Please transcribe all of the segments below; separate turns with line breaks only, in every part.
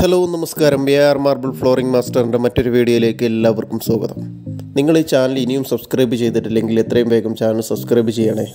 hello നമസ്കാരം A R marble flooring മാസ്റ്ററിൻ്റെ മറ്റൊരു വീഡിയോയിലേക്ക് എല്ലാവർക്കും സ്വാഗതം നിങ്ങൾ ഈ ചാനൽ ഇനിയും സബ്സ്ക്രൈബ് ചെയ്തിട്ടില്ലെങ്കിൽ എത്രയും വേഗം ചാനൽ സബ്സ്ക്രൈബ് ചെയ്യണേ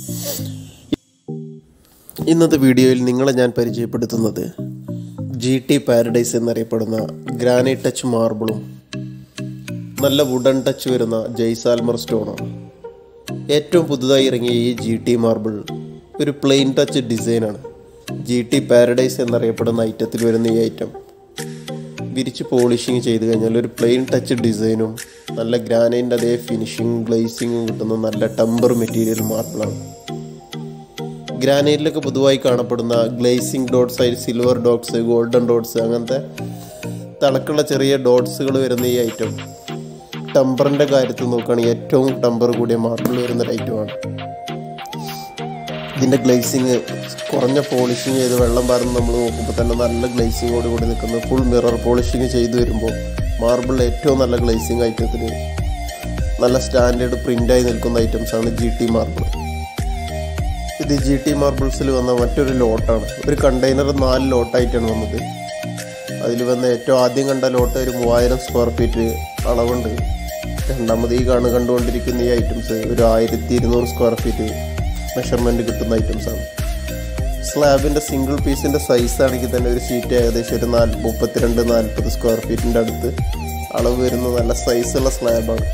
ഇന്നത്തെ വീഡിയോയിൽ നിങ്ങളെ ഞാൻ പരിചയപ്പെടുത്തുന്നത് ജി ടി പാരഡൈസ് എന്നറിയപ്പെടുന്ന ഗ്രാനൈറ്റ് ടച്ച് മാർബിളും നല്ല വുഡൻ ടച്ച് വരുന്ന ജയ്സാൽമർ സ്റ്റോണാണ് ഏറ്റവും പുതുതായി ഇറങ്ങിയ ഈ ജി ടി മാർബിൾ ഒരു പ്ലെയിൻ ടച്ച് ഡിസൈനാണ് ജി ടി പാരഡൈസ് എന്നറിയപ്പെടുന്ന ഐറ്റത്തിൽ വരുന്ന ഈ ഐറ്റം വിരിച്ച് പോളിഷിങ് ചെയ്ത് കഴിഞ്ഞാൽ ഒരു പ്ലെയിൻ ടച്ച് ഡിസൈനും നല്ല ഗ്രാനൈൻ്റെ അതേ ഫിനിഷിങ് ഗ്ലേസിങ്ങും കിട്ടുന്ന നല്ല ടമ്പർ മെറ്റീരിയൽ മാർബിളാണ് ഗ്രാനൈറ്റിലൊക്കെ പൊതുവായി കാണപ്പെടുന്ന ഗ്ലേസിംഗ് ഡോട്ട്സ് ആയി സിൽവർ ഡോട്ട്സ് ഗോൾഡൻ ഡോട്ട്സ് അങ്ങനത്തെ തിളക്കുള്ള ചെറിയ ഡോട്ട്സുകൾ വരുന്ന ഈ ഐറ്റം ടമ്പറിൻ്റെ കാര്യത്തിൽ നോക്കുകയാണെങ്കിൽ ഏറ്റവും ടമ്പർ കൂടിയ മാർബിൾ വരുന്ന ഒരു ഐറ്റമാണ് ഇതിൻ്റെ ഗ്ലേസിങ് കുറഞ്ഞ പോളിഷിങ് ചെയ്ത് വെള്ളം പാർന്ന് നമ്മൾ നോക്കുമ്പോൾ തന്നെ നല്ല ഗ്ലേസിങ്ങോട് കൂടി നിൽക്കുന്ന ഫുൾ മിറർ പോളിഷിങ് ചെയ്ത് വരുമ്പോൾ മാർബിളിൽ ഏറ്റവും നല്ല ഗ്ലേസിങ് ഐറ്റത്തിന് നല്ല സ്റ്റാൻഡേർഡ് പ്രിൻ്റായി നിൽക്കുന്ന ഐറ്റംസാണ് ജി ടി മാർബിൾ ഇത് ജി ടി മാർബിൾസിൽ വന്ന മറ്റൊരു ലോട്ടാണ് ഒരു കണ്ടെയ്നർ നാല് ലോട്ടായിട്ടാണ് വന്നത് അതിൽ വന്ന ഏറ്റവും ആദ്യം കണ്ട ലോട്ട് ഒരു മൂവായിരം സ്ക്വയർ ഫീറ്റ് അളവുണ്ട് രണ്ടാമത് ഈ കാണു കണ്ടുകൊണ്ടിരിക്കുന്ന ഈ ഐറ്റംസ് ഒരു ആയിരത്തി ഇരുന്നൂറ് സ്ക്വയർ ഫീറ്റ് മെഷർമെൻറ്റ് കിട്ടുന്ന ഐറ്റംസാണ് സ്ലാബിൻ്റെ സിംഗിൾ പീസിൻ്റെ സൈസ് ആണെങ്കിൽ തന്നെ ഒരു ഷീറ്റ് ഏകദേശം ഒരു നാല് മുപ്പത്തിരണ്ട് നാൽപ്പത് സ്ക്വയർ ഫീറ്റിൻ്റെ അടുത്ത് അളവ് വരുന്ന നല്ല സൈസുള്ള സ്ലാബാണ്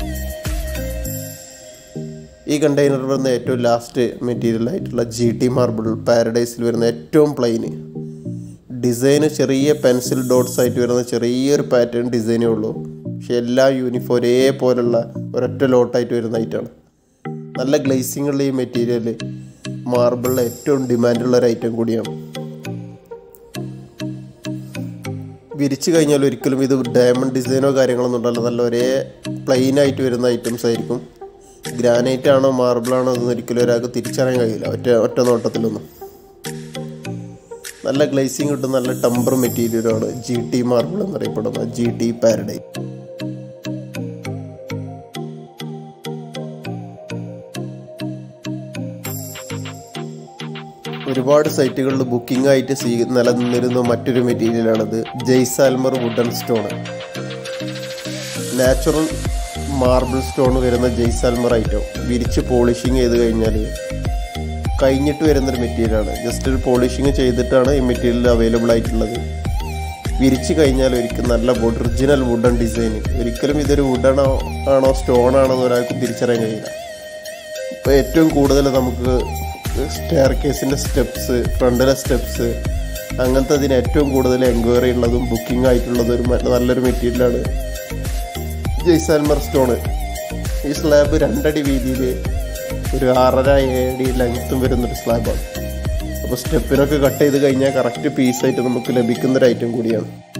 ഈ കണ്ടെയ്നർ വരുന്ന ഏറ്റവും ലാസ്റ്റ് മെറ്റീരിയൽ ആയിട്ടുള്ള ജി ടി മാർബിൾ പാരഡൈസിൽ വരുന്ന ഏറ്റവും പ്ലെയിന് ഡിസൈന് ചെറിയ പെൻസിൽ ഡോട്ട്സ് ആയിട്ട് വരുന്ന ചെറിയൊരു പാറ്റേൺ ഡിസൈനേ ഉള്ളൂ പക്ഷെ എല്ലാ യൂണിഫോം ഒരേപോലുള്ള ഒരൊറ്റ ലോട്ടായിട്ട് വരുന്ന ഐറ്റമാണ് നല്ല ഗ്ലേസിംഗ് ഉള്ള ഈ മെറ്റീരിയൽ മാർബിളിലെ ഏറ്റവും ഡിമാൻഡുള്ള ഒരു ഐറ്റം കൂടിയാണ് വിരിച്ചു കഴിഞ്ഞാൽ ഒരിക്കലും ഇത് ഡയമണ്ട് ഡിസൈനോ കാര്യങ്ങളൊന്നും ഉണ്ടല്ലോ നല്ല ഒരേ പ്ലെയിൻ ആയിട്ട് വരുന്ന ഐറ്റംസ് ആയിരിക്കും ഗ്രാനൈറ്റ് ആണോ മാർബിൾ ആണോ എന്നൊന്നും ഒരിക്കലും ഒരാൾക്ക് തിരിച്ചറിയാൻ കഴിയില്ല ഒറ്റ ഒറ്റ നോട്ടത്തിലൊന്നും നല്ല ഗ്ലേസിങ് കിട്ടും നല്ല ടമ്പർ മെറ്റീരിയലാണ് ജി ടി മാർബിൾ എന്നറിയപ്പെടുന്ന ജി ടി പാരഡൈസ് ഒരുപാട് സൈറ്റുകളിൽ ബുക്കിംഗ് ആയിട്ട് സ്വീ നിലനിന്നിരുന്ന മറ്റൊരു മെറ്റീരിയലാണിത് Jaisalmer wooden stone natural marble stone വരുന്ന ജയ്സാൽമർ ഐറ്റം വിരിച്ച് പോളിഷിങ് ചെയ്ത് കഴിഞ്ഞാൽ കഴിഞ്ഞിട്ട് വരുന്നൊരു മെറ്റീരിയലാണ് ജസ്റ്റ് ഒരു പോളിഷിങ് ചെയ്തിട്ടാണ് ഈ മെറ്റീരിയൽ അവൈലബിൾ ആയിട്ടുള്ളത് വിരിച്ച് കഴിഞ്ഞാൽ ഒരിക്കലും നല്ല ഒറിജിനൽ വുഡൻ ഡിസൈൻ ഒരിക്കലും ഇതൊരു വുഡണോ ആണോ സ്റ്റോൺ ആണോ എന്ന് ഒരാൾക്കും തിരിച്ചറിയാൻ കഴിയില്ല ഇപ്പോൾ ഏറ്റവും കൂടുതൽ നമുക്ക് സ്റ്റെയർ കേസിൻ്റെ സ്റ്റെപ്സ് ഫ്രണ്ടിലെ സ്റ്റെപ്സ് അങ്ങനത്തെ അതിന് ഏറ്റവും കൂടുതൽ എൻക്വയറി ഉള്ളതും ബുക്കിംഗ് ആയിട്ടുള്ളതും ഒരു മ- നല്ലൊരു മെറ്റീരിയലാണ് ജയ്സാൽമർ സ്റ്റോണ് ഈ സ്ലാബ് രണ്ടടി വീതിയിൽ ഒരു ആറര ഏഴ് അടി ലെങ്ത്തും വരുന്നൊരു സ്ലാബാണ് അപ്പോൾ സ്റ്റെപ്പിനൊക്കെ കട്ട് ചെയ്ത് കഴിഞ്ഞാൽ കറക്റ്റ് പീസായിട്ട് നമുക്ക് ലഭിക്കുന്ന ഒരു ഐറ്റം കൂടിയാണ്